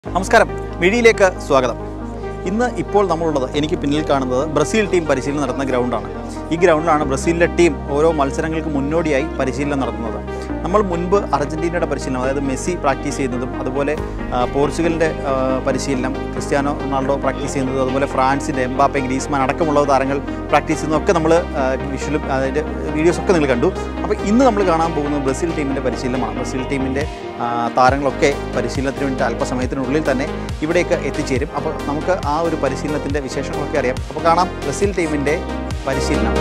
നമസ്കാരം മിഴിയിലേക്ക് സ്വാഗതം ഇന്ന് ഇപ്പോൾ നമ്മളുള്ളത് എനിക്ക് പിന്നിൽ കാണുന്നത് ബ്രസീൽ ടീം പരിശീലനം നടത്തുന്ന ഗ്രൗണ്ടാണ് ഈ ഗ്രൗണ്ടിലാണ് ബ്രസീലിലെ ടീം ഓരോ മത്സരങ്ങൾക്ക് മുന്നോടിയായി പരിശീലനം നടത്തുന്നത് നമ്മൾ മുൻപ് അർജൻറ്റീനയുടെ പരിശീലനം അതായത് മെസ്സി പ്രാക്ടീസ് ചെയ്യുന്നതും അതുപോലെ ആ, പോർച്ചുഗലിൻ്റെ ആ, പരിശീലനം ക്രിസ്ത്യാനോ റൊണാൾഡോ പ്രാക്ടീസ് ചെയ്യുന്നതും അതുപോലെ ഫ്രാൻസിൻ്റെ എംബാപ്പെ ഗ്രീസ്മാൻ അടക്കമുള്ള താരങ്ങൾ പ്രാക്ടീസ് ചെയ്യുന്നതൊക്കെ നമ്മൾ വിഷ്വലും അതിൻ്റെ വീഡിയോസൊക്കെ നിങ്ങൾ കണ്ടു അപ്പോൾ ഇന്ന് നമ്മൾ കാണാൻ പോകുന്നത് ബ്രസീൽ ടീമിൻ്റെ പരിശീലനമാണ് ബ്രസീൽ ടീമിൻ്റെ ആ, താരങ്ങളൊക്കെ പരിശീലനത്തിന് വേണ്ടി അല്പസമയത്തിനുള്ളിൽ തന്നെ ഇവിടേക്ക് എത്തിച്ചേരും അപ്പോൾ നമുക്ക് ആ ഒരു പരിശീലനത്തിൻ്റെ വിശേഷങ്ങളൊക്കെ അറിയാം അപ്പോൾ കാണാം ബ്രസീൽ ടീമിൻ്റെ പരിശീലനം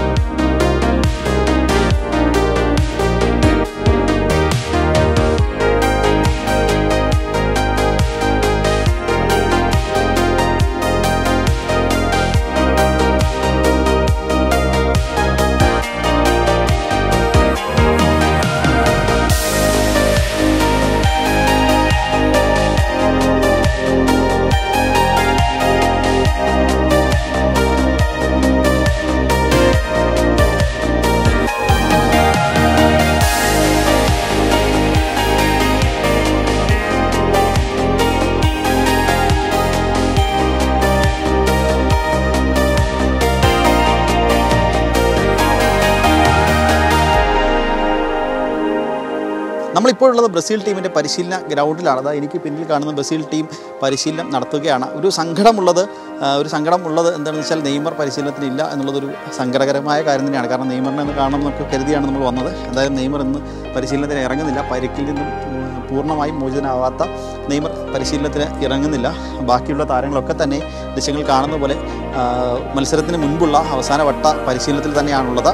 നമ്മളിപ്പോൾ ഉള്ളത് ബ്രസീൽ ടീമിൻ്റെ പരിശീലന ഗ്രൗണ്ടിലാണ് അതാ എനിക്ക് പിന്നിൽ കാണുന്ന ബ്രസീൽ ടീം പരിശീലനം നടത്തുകയാണ് ഒരു സങ്കടമുള്ളത് ആ, ഒരു സങ്കടം ഉള്ളത് എന്താണെന്ന് വെച്ചാൽ നെയ്മർ പരിശീലനത്തിനില്ല എന്നുള്ളതൊരു സങ്കടകരമായ കാര്യം തന്നെയാണ് കാരണം നെയ്മറിനെ ഒന്ന് കാണണം എന്നൊക്കെ കരുതിയാണ് നമ്മൾ വന്നത് എന്തായാലും നെയ്മർ ഇന്ന് പരിശീലനത്തിന് ഇറങ്ങുന്നില്ല പരിക്കിൽ നിന്നും ഉം, പൂർണ്ണമായും മോചിതനാവാത്ത നെയ്മർ പരിശീലനത്തിന് ഇറങ്ങുന്നില്ല ബാക്കിയുള്ള താരങ്ങളൊക്കെ തന്നെ ദൃശ്യങ്ങൾ കാണുന്ന പോലെ ആ, മത്സരത്തിന് മുൻപുള്ള അവസാന വട്ട പരിശീലനത്തിൽ തന്നെയാണുള്ളത്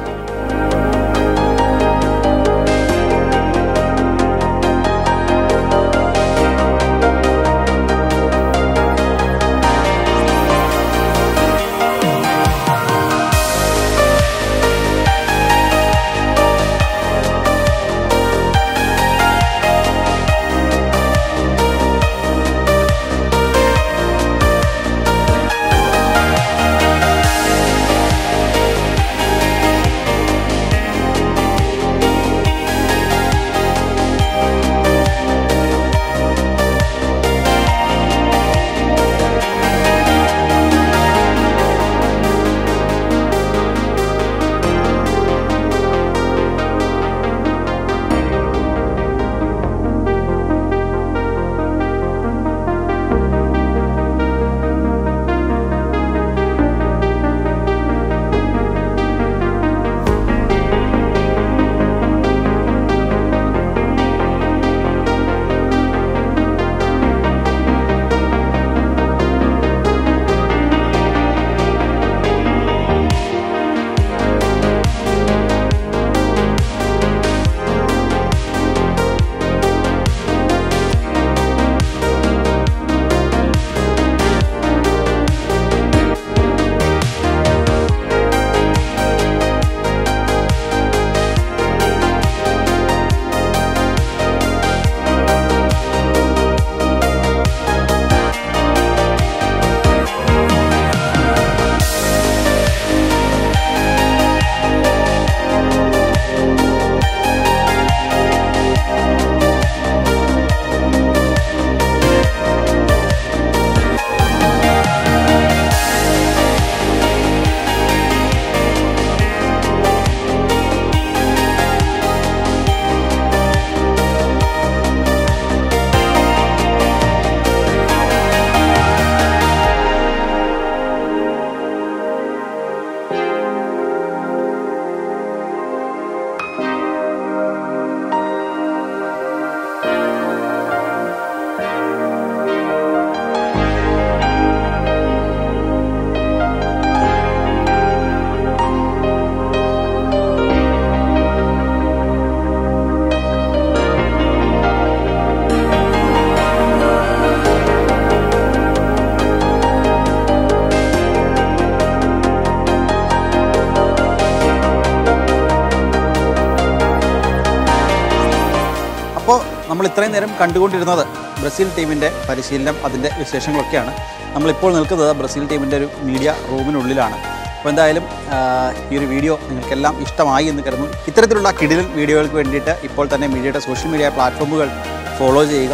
അപ്പോൾ നമ്മൾ ഇത്രയും നേരം കണ്ടുകൊണ്ടിരുന്നത് ബ്രസീൽ ടീമിൻ്റെ പരിശീലനം അതിൻ്റെ വിശേഷങ്ങളൊക്കെയാണ് നമ്മളിപ്പോൾ നിൽക്കുന്നത് ബ്രസീൽ ടീമിൻ്റെ ഒരു മീഡിയ റൂമിനുള്ളിലാണ് അപ്പോൾ എന്തായാലും ആ, ഈ ഒരു വീഡിയോ നിങ്ങൾക്കെല്ലാം ഇഷ്ടമായി എന്ന് കരുതുന്നു ഇത്തരത്തിലുള്ള കിടിലൻ വീഡിയോകൾക്ക് വേണ്ടിയിട്ട് ഇപ്പോൾ തന്നെ മീഡിയയുടെ സോഷ്യൽ മീഡിയ പ്ലാറ്റ്ഫോമുകൾ ഫോളോ ചെയ്യുക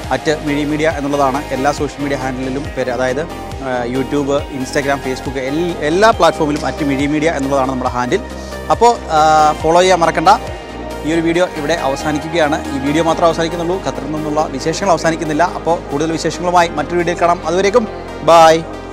അറ്റ് മിഴി മീഡിയ എന്നുള്ളതാണ് എല്ലാ സോഷ്യൽ മീഡിയ ഹാൻഡിലും പേര് അതായത് ആ, യൂട്യൂബ് ഇൻസ്റ്റാഗ്രാം ഫേസ്ബുക്ക് എൽ- എല്ലാ പ്ലാറ്റ്ഫോമിലും അറ്റ് മിഴി മീഡിയ എന്നുള്ളതാണ് നമ്മുടെ ഹാൻഡിൽ അപ്പോൾ ഫോളോ ചെയ്യാൻ മറക്കണ്ട ഈ ഒരു വീഡിയോ ഇവിടെ അവസാനിക്കുകയാണ് ഈ വീഡിയോ മാത്രം അവസാനിക്കുന്നുള്ളൂ ഖത്തറിൽ നിന്നുള്ള വിശേഷങ്ങൾ അവസാനിക്കുന്നില്ല അപ്പോൾ കൂടുതൽ വിശേഷങ്ങളുമായി മറ്റൊരു വീഡിയോയിൽ കാണാം അതുവരേക്കും ബായ്